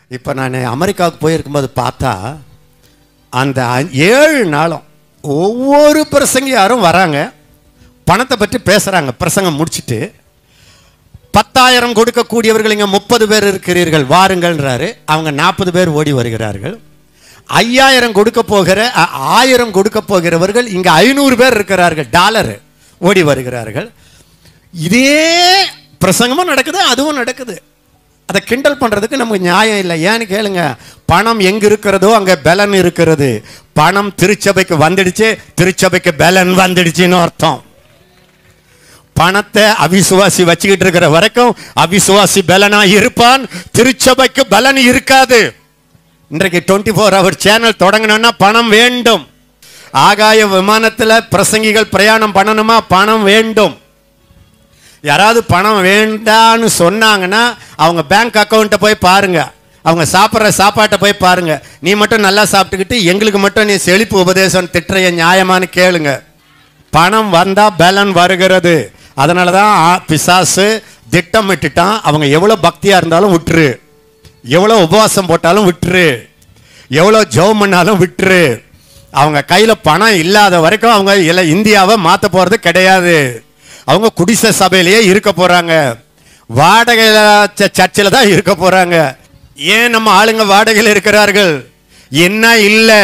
இப்போ நான் அமெரிக்காவுக்கு போயிருக்கும்போது பார்த்தா அந்த அ- ஏழு நாளும் ஒவ்வொரு பிரசங்கியாரும் வராங்க பணத்தை பற்றி பேசுகிறாங்க பிரசங்கம் முடிச்சிட்டு பத்தாயிரம் கொடுக்கக்கூடியவர்கள் இங்கே முப்பது பேர் இருக்கிறீர்கள் வாருங்கள்ன்றாரு அவங்க நாற்பது பேர் ஓடி வருகிறார்கள் ஐயாயிரம் கொடுக்க போகிற அ, ஆயிரம் கொடுக்க போகிறவர்கள் இங்கே ஐநூறு பேர் இருக்கிறார்கள் டாலர் ஓடி வருகிறார்கள் இதே பிரசங்கமும் நடக்குது அதுவும் நடக்குது அதை கிண்டல் பண்றதுக்கு நமக்கு நியாயம் இல்லை ஏன்னு கேளுங்க பணம் எங்க இருக்கிறதோ அங்க பலன் இருக்கிறது பணம் திருச்சபைக்கு வந்துடுச்சு திருச்சபைக்கு பலன் வந்துடுச்சுன்னு அர்த்தம் பணத்தை அவிசுவாசி வச்சுக்கிட்டு இருக்கிற வரைக்கும் அவிசுவாசி பலனா இருப்பான் திருச்சபைக்கு பலன் இருக்காது இன்றைக்கு டுவெண்ட்டி ஃபோர் ஹவர் சேனல் தொடங்கணும்னா பணம் வேண்டும் ஆகாய விமானத்தில் பிரசங்கிகள் பிரயாணம் பண்ணணுமா பணம் வேண்டும் யாராவது பணம் வேண்டான்னு சொன்னாங்கன்னா அவங்க பேங்க் அக்கௌண்ட்டை போய் பாருங்க அவங்க சாப்பிட்ற சாப்பாட்டை போய் பாருங்க நீ மட்டும் நல்லா சாப்பிட்டுக்கிட்டு எங்களுக்கு மட்டும் நீ செழிப்பு உபதேசம் திட்டுறைய நியாயமான்னு கேளுங்க பணம் வந்தா பலன் வருகிறது அதனால தான் ஆ- பிசாசு திட்டமிட்டுட்டான் அவங்க எவ்வளோ பக்தியா இருந்தாலும் விட்டுரு எவ்வளோ உபவாசம் போட்டாலும் விட்டுரு எவ்வளோ ஜெபம் பண்ணாலும் விட்டுரு அவங்க கையில் பணம் இல்லாத வரைக்கும் அவங்க இல்லை இந்தியாவை மாற்ற போகிறது கிடையாது அவங்க குடிசை சபையிலேயே இருக்க போகிறாங்க வாடகையில் சர்ச்சில் தான் இருக்க போகிறாங்க ஏன் நம்ம ஆளுங்க வாடகையில் இருக்கிறார்கள் என்ன இல்லை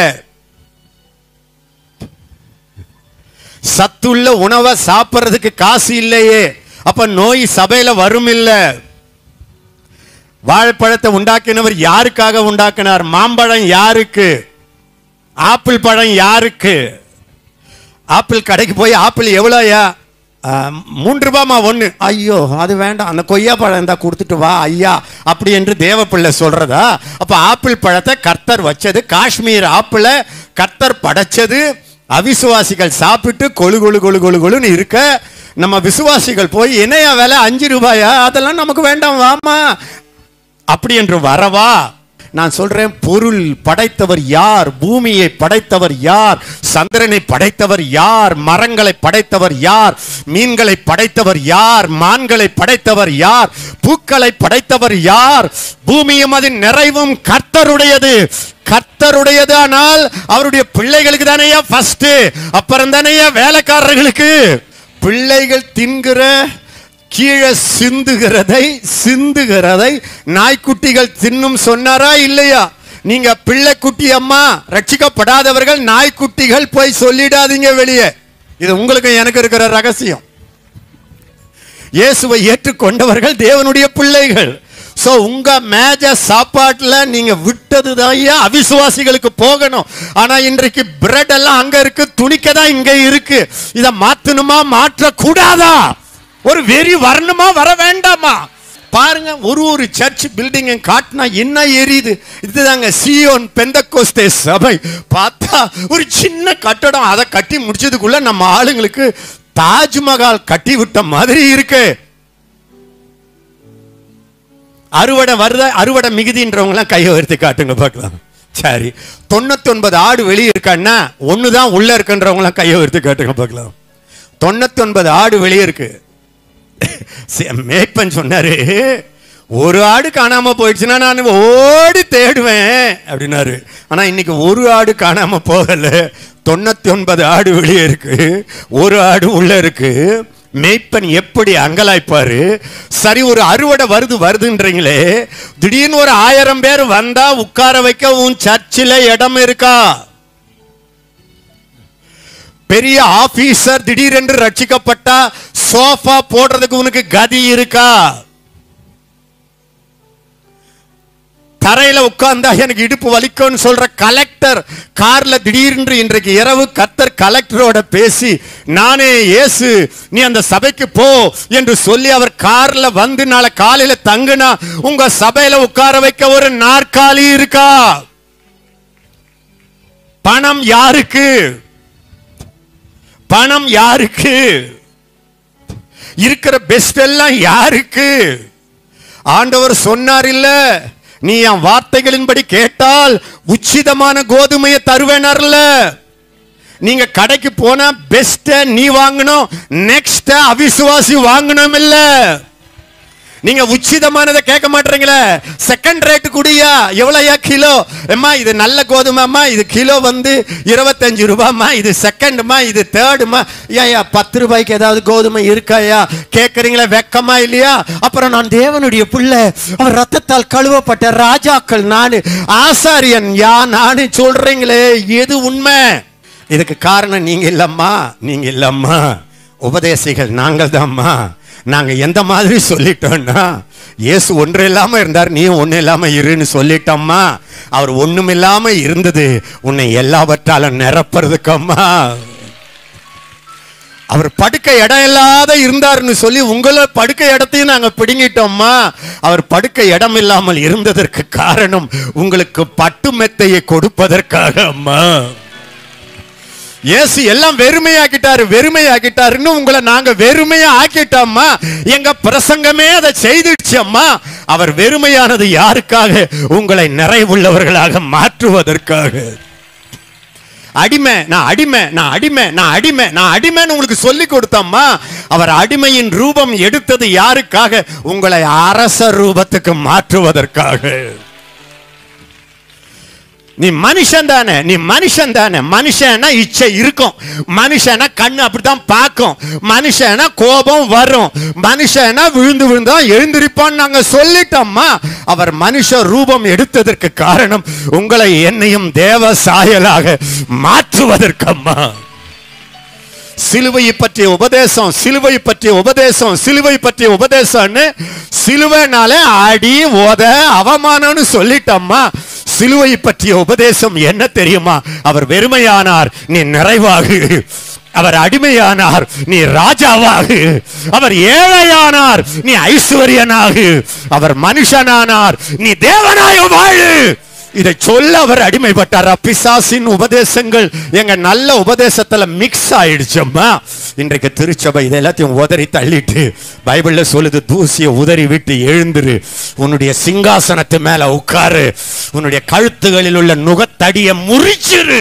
சத்துள்ள உணவை சாப்பிட்றதுக்கு காசு இல்லையே அப்ப நோய் சபையில வரும் இல்ல வாழைப்பழத்தை உண்டாக்கினவர் யாருக்காக உண்டாக்கினார் மாம்பழம் யாருக்கு ஆப்பிள் பழம் யாருக்கு ஆப்பிள் கடைக்கு போய் ஆப்பிள் எவ்வளோயா மூன்று ரூபாமா ஒன்று ஐயோ அது வேண்டாம் அந்த கொய்யா பழம் இருந்தா கொடுத்துட்டு வா ஐயா அப்படி என்று தேவப்பிள்ளை சொல்றதா அப்போ ஆப்பிள் பழத்தை கர்த்தர் வச்சது காஷ்மீர் ஆப்பிளை கர்த்தர் படைச்சது அவிசுவாசிகள் சாப்பிட்டு கொழு கொழு கொழு கொழு கொழுன்னு இருக்க நம்ம விசுவாசிகள் போய் என்னையா விலை அஞ்சு ரூபாயா அதெல்லாம் நமக்கு வேண்டாம் வாமா அப்படி என்று வரவா நான் சொல்றேன் பொருள் படைத்தவர் யார் பூமியை படைத்தவர் யார் சந்திரனை படைத்தவர் யார் மரங்களை படைத்தவர் யார் மீன்களை படைத்தவர் யார் மான்களை படைத்தவர் யார் பூக்களை படைத்தவர் யார் பூமியும் அதன் நிறைவும் கர்த்தருடையது கர்த்தருடையது ஆனால் அவருடைய பிள்ளைகளுக்கு தானேயா ஃபர்ஸ்ட் அப்புறம் தானேயா வேலைக்காரர்களுக்கு பிள்ளைகள் தின்கிற கீழே சிந்துகிறதை சிந்துகிறதை நாய்க்குட்டிகள் தின்னும் சொன்னாரா இல்லையா நீங்க பிள்ளைக்குட்டி அம்மா ரட்சிக்கப்படாதவர்கள் நாய்க்குட்டிகள் போய் சொல்லிடாதீங்க வெளியே இது உங்களுக்கு எனக்கு இருக்கிற ரகசியம் இயேசுவை ஏற்றுக்கொண்டவர்கள் தேவனுடைய பிள்ளைகள் சோ உங்க மேஜ சாப்பாட்டுல நீங்க விட்டது தான் அவிசுவாசிகளுக்கு போகணும் ஆனா இன்றைக்கு பிரெட் எல்லாம் அங்க இருக்கு துணிக்க தான் இங்க இருக்கு இத மாத்தணுமா மாற்ற கூடாதா ஒரு வெறி வரணுமா வர வேண்டாமா பாருங்க ஒரு ஒரு சர்ச் பில்டிங் காட்டினா என்ன எரியுது இதுதாங்க சியோன் பெந்தகோஸ்தே சபை பார்த்தா ஒரு சின்ன கட்டடம் அதை கட்டி முடிச்சதுக்குள்ள நம்ம ஆளுங்களுக்கு தாஜ்மஹால் கட்டி விட்ட மாதிரி இருக்கு அறுவடை வருத அறுவடை மிகுதின்றவங்களாம் கையை உயர்த்தி காட்டுங்க பார்க்கலாம் சரி தொண்ணூத்தி ஒன்பது ஆடு வெளியே இருக்கான்னா ஒன்று தான் உள்ள இருக்குன்றவங்களாம் கையை உயர்த்தி காட்டுங்க பார்க்கலாம் தொண்ணூத்தி ஒன்பது ஆடு வெளியே இருக்கு சே- மேய்ப்பன் சொன்னாரு ஒரு ஆடு காணாம போயிடுச்சுன்னா நான் ஓடி தேடுவேன் அப்படின்னாரு ஆனா இன்னைக்கு ஒரு ஆடு காணாம போகல தொண்ணூத்தி ஒன்பது ஆடு வெளியே இருக்கு ஒரு ஆடு உள்ள இருக்கு மேய்ப்பன் எப்படி அங்கலாய்ப்பாரு சரி ஒரு அறுவடை வருது வருதுன்றீங்களே திடீர்னு ஒரு ஆயிரம் பேர் வந்தா உட்கார வைக்க உன் சர்ச்சில் இடம் இருக்கா பெரிய ஆபீசர் திடீரென்று ரட்சிக்கப்பட்டா சோஃபா போடுறதுக்கு உனக்கு கதி இருக்கா தரையில உட்கார்ந்தா எனக்கு இடுப்பு வலிக்கும்னு சொல்ற கலெக்டர் கார்ல திடீரென்று இன்றைக்கு இரவு கத்தர் கலெக்டரோட பேசி நானே இயேசு நீ அந்த சபைக்கு போ என்று சொல்லி அவர் கார்ல வந்து நாளை காலையில தங்குனா உங்க சபையில உட்கார வைக்க ஒரு நாற்காலி இருக்கா பணம் யாருக்கு பணம் யாருக்கு இருக்கிற பெஸ்ட் எல்லாம் யாருக்கு ஆண்டவர் சொன்னார் இல்ல நீ என் வார்த்தைகளின்படி கேட்டால் உச்சிதமான கோதுமையை தருவேனார்ல நீங்க கடைக்கு போனா பெஸ்ட நீ வாங்கணும் நெக்ஸ்ட் அவிசுவாசி வாங்கணும் இல்ல நீங்க உச்சிதமானதை கேட்க மாட்டீங்களே செகண்ட் ரேட் குடியா எவ்வளோயா கிலோ அம்மா இது நல்ல கோதுமைம்மா இது கிலோ வந்து இருபத்தஞ்சு ரூபாய்மா இது செகண்டுமா இது தேர்டுமா ஏயா பத்து ரூபாய்க்கு ஏதாவது கோதுமை இருக்காயா கேட்குறீங்களா வெக்கமா இல்லையா அப்புறம் நான் தேவனுடைய பிள்ளை அவர் ரத்தத்தால் கழுவப்பட்ட ராஜாக்கள் நானு ஆசாரியன் யா நானு சொல்றீங்களே எது உண்மை இதுக்கு காரணம் நீங்க இல்லம்மா நீங்க இல்லம்மா உபதேசிகள் நாங்கள் தான்மா நாங்க எந்த மாதிரி சொல்லிட்டோம்னா இயேசு ஒன்று இல்லாம இருந்தார் நீ ஒண்ணு இல்லாம இருன்னு சொல்லிட்டோம்மா அவர் ஒண்ணும் இல்லாம இருந்தது உன்னை எல்லாவற்றாலும் நிரப்புறதுக்கம்மா அவர் படுக்க இடம் இல்லாத இருந்தார்னு சொல்லி உங்களை படுக்க இடத்தையும் நாங்க பிடுங்கிட்டோம்மா அவர் படுக்க இடம் இல்லாமல் இருந்ததற்கு காரணம் உங்களுக்கு பட்டு மெத்தையை கொடுப்பதற்காக அம்மா இயேசு எல்லாம் வெறுமையாக்கிட்டாரு வெறுமையாக்கிட்டாருன்னு உங்களை நாங்க வெறுமையா ஆக்கிட்டோம்மா எங்க பிரசங்கமே அதை செய்துடுச்சு அம்மா அவர் வெறுமையானது யாருக்காக உங்களை நிறைவுள்ளவர்களாக மாற்றுவதற்காக அடிமை நான் அடிமை நான் அடிமை நான் அடிமை நான் அடிமைன்னு உங்களுக்கு சொல்லி கொடுத்தம்மா அவர் அடிமையின் ரூபம் எடுத்தது யாருக்காக உங்களை அரச ரூபத்துக்கு மாற்றுவதற்காக நீ மனுஷன் தானே நீ மனுஷன் தானே மனுஷனா இச்சை இருக்கும் மனுஷனா கண்ணு அப்படித்தான் பார்க்கும் மனுஷனா கோபம் வரும் மனுஷனா விழுந்து விழுந்தா எழுந்திருப்பான்னு நாங்க சொல்லிட்டோம்மா அவர் மனுஷ ரூபம் எடுத்ததற்கு காரணம் உங்களை என்னையும் தேவ சாயலாக மாற்றுவதற்கம்மா சிலுவையை பற்றிய உபதேசம் சிலுவை பற்றிய உபதேசம் சிலுவை பற்றிய உபதேசம்னு சிலுவைனால அடி உத அவமானம்னு சொல்லிட்டோம்மா சிலுவை பற்றிய உபதேசம் என்ன தெரியுமா அவர் வெறுமையானார் நீ நிறைவாகு அவர் அடிமையானார் நீ ராஜாவாகு அவர் ஏழையானார் நீ ஐஸ்வர்யனாகு அவர் மனுஷனானார் நீ தேவனாய வாழு இதை சொல்ல அவர் அடிமைப்பட்டார் பிசாசின் உபதேசங்கள் எங்க நல்ல உபதேசத்துல மிக்ஸ் ஆயிடுச்சம்மா இன்றைக்கு திருச்சபை இதை எல்லாத்தையும் உதறி தள்ளிட்டு பைபிள்ல சொல்லுது தூசியை உதறி விட்டு எழுந்துரு உன்னுடைய சிங்காசனத்து மேல உட்காரு உன்னுடைய கழுத்துகளில் உள்ள நுகத்தடியை முறிச்சிரு